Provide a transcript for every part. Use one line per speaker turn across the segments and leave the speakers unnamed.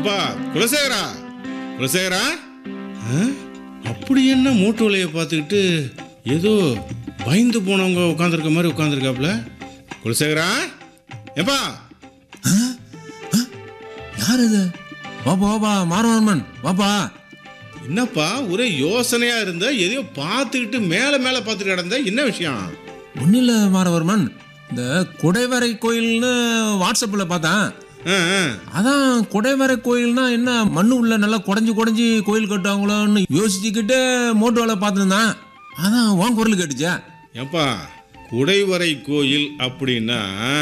எப்பா குலசேகரா குலசேகரா ஆ? அப்படி என்ன மூட்டு வலையை பார்த்துக்கிட்டு ஏதோ பயந்து போனவங்க உட்காந்துருக்க மாதிரி உட்காந்துருக்காப்புல குலசேகரா எப்பா
யார் இது வாப்பா வாப்பா மாரவர்மன் வாப்பா
என்னப்பா ஒரே யோசனையா இருந்த எதையோ பார்த்துக்கிட்டு மேலே மேலே பார்த்துட்டு கிடந்த என்ன விஷயம்
ஒன்றும் இல்லை மாரவர்மன் இந்த குடைவரை கோயில்னு வாட்ஸ்அப்பில் பார்த்தேன்
ஆ, ஆ.
அதான் குடைவரை கோயில்னா என்ன மண்ணு உள்ள நல்லா குடஞ்சி குடஞ்சி கோயில் கட்டுவாங்களோன்னு யோசிச்சுக்கிட்டு மோட்டு வேலை பார்த்துருந்தேன் அதான் உன் குரல் கேட்டுச்சே
ஏப்பா குடைவரை கோயில் அப்படின்னா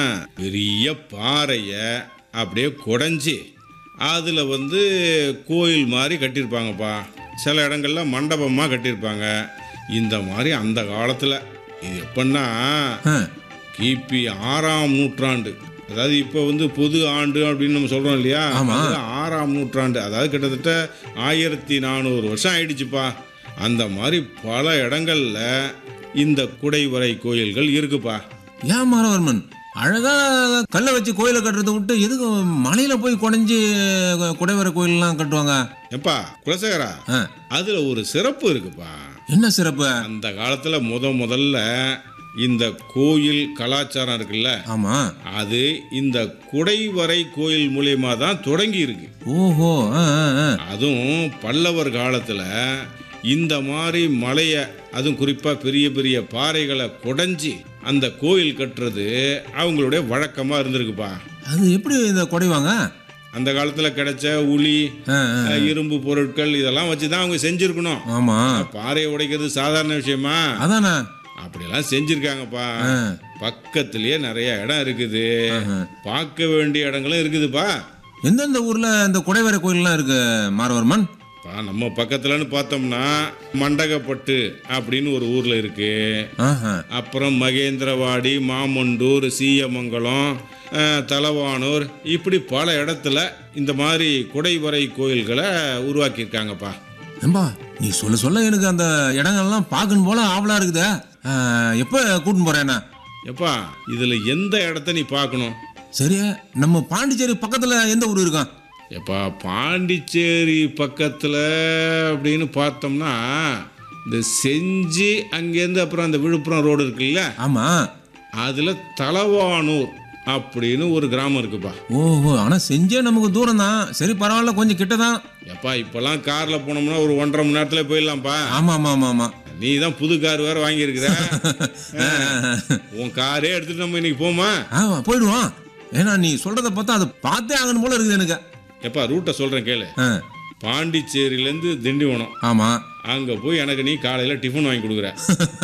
பெரிய பாறையை அப்படியே குடைஞ்சி அதில் வந்து கோயில் மாதிரி கட்டியிருப்பாங்கப்பா சில இடங்கள்ல மண்டபமாக கட்டியிருப்பாங்க இந்த மாதிரி அந்த காலத்தில் இது எப்படின்னா
ஆ,
கிபி ஆறாம் நூற்றாண்டு அதாவது இப்போ வந்து பொது ஆண்டு அப்படின்னு நம்ம சொல்கிறோம் இல்லையா
ஆமா.
அது ஆறாம் நூற்றாண்டு அதாவது கிட்டத்தட்ட ஆயிரத்தி நானூறு வருஷம் ஆயிடுச்சுப்பா அந்த மாதிரி பல இடங்கள்ல இந்த குடைவரை கோயில்கள் இருக்குப்பா
ஏன் மாரவர்மன் அழகா கல்லை வச்சு கோயிலை கட்டுறதை விட்டு எதுக்கு மலையில போய் குடஞ்சி குடைவரை கோயிலெலாம் கட்டுவாங்க
எப்பா குலசேகரா
ஆ,
அதுல ஒரு சிறப்பு இருக்குப்பா
என்ன சிறப்பு
அந்த காலத்துல முத முதல்ல இந்த கோயில் கலாச்சாரம் இருக்குல்ல
ஆமா
அது இந்த குடைவரை கோயில் மூலியமா தான் தொடங்கி இருக்கு
ஓஹோ ஆ, ஆ, ஆ.
அதுவும் பல்லவர் காலத்தில் இந்த மாதிரி மலையை அதுவும் குறிப்பாக பெரிய பெரிய பாறைகளை குடைஞ்சி அந்த கோயில் கட்டுறது அவங்களுடைய வழக்கமாக இருந்திருக்குப்பா
அது எப்படி இந்த குடைவாங்க
அந்த காலத்தில் கிடைச்ச உளி
ஆ, ஆ.
அஹ், இரும்பு பொருட்கள் இதெல்லாம் வச்சு தான் அவங்க செஞ்சுருக்கணும்
ஆமா
பாறையை உடைக்கிறது சாதாரண விஷயமா
அதானே
அப்படிலாம் செஞ்சுருக்காங்கப்பா
ஆ,
பக்கத்துலேயே நிறைய இடம் இருக்குது
ஆஹா.
பார்க்க வேண்டிய இடங்களும் இருக்குதுப்பா
எந்தெந்த ஊர்ல இந்த குடைவரை கோயில்லாம் இருக்கு மாரவர்மன்
பா நம்ம பக்கத்துலன்னு பார்த்தோம்னா மண்டகப்பட்டு அப்படின்னு ஒரு ஊர்ல இருக்கு
ஆஹா.
அப்புறம் மகேந்திரவாடி மாமண்டூர் சீயமங்கலம் அஹ், தலவானூர் இப்படி பல இடத்துல இந்த மாதிரி குடைவரை கோயில்களை உருவாக்கியிருக்காங்கப்பா
ஏம்பா நீ சொல்ல சொல்ல எனக்கு அந்த இடங்கள்லாம் பார்க்கணும் போல ஆவலா இருக்குதே ஆ, எப்ப கூட்டின்னு போறேன்னா
எப்பா இதுல எந்த இடத்த நீ பார்க்கணும்
சரி நம்ம பாண்டிச்சேரி பக்கத்துல எந்த ஊர் இருக்கான்
எப்பா பாண்டிச்சேரி பக்கத்துல அப்படின்னு பார்த்தோம்னா இந்த செஞ்சி அங்கேருந்து அப்புறம் அந்த விழுப்புரம் ரோடு இருக்குல்ல
ஆமா
அதுல தலவானூர் அப்படின்னு ஒரு கிராமம் இருக்குப்பா
ஓஹோ ஆனா செஞ்சே நமக்கு தூரம் தான் சரி பரவாயில்ல கொஞ்சம் கிட்ட தான்
எப்பா இப்பெல்லாம் கார்ல போனோம்னா ஒரு ஒன்றரை மணி நேரத்துல போயிடலாம்ப்பா
ஆமா ஆமா ஆமா ஆமா
நீ தான் புது கார் வேற வாங்கியிருக்கிற உன் காரே எடுத்துட்டு நம்ம இன்னைக்கு போமா
ஆமா போயிடுவோம் ஏன்னா நீ சொல்றத பார்த்தா அதை பார்த்தே ஆகணும் போல இருக்குது எனக்கு
எப்பா ரூட்டை சொல்றேன் கேளு
ஆ,
பாண்டிச்சேரியிலேருந்து திண்டிவனம்
ஆமா
அங்க போய் எனக்கு நீ காலையில டிஃபன் வாங்கி கொடுக்குற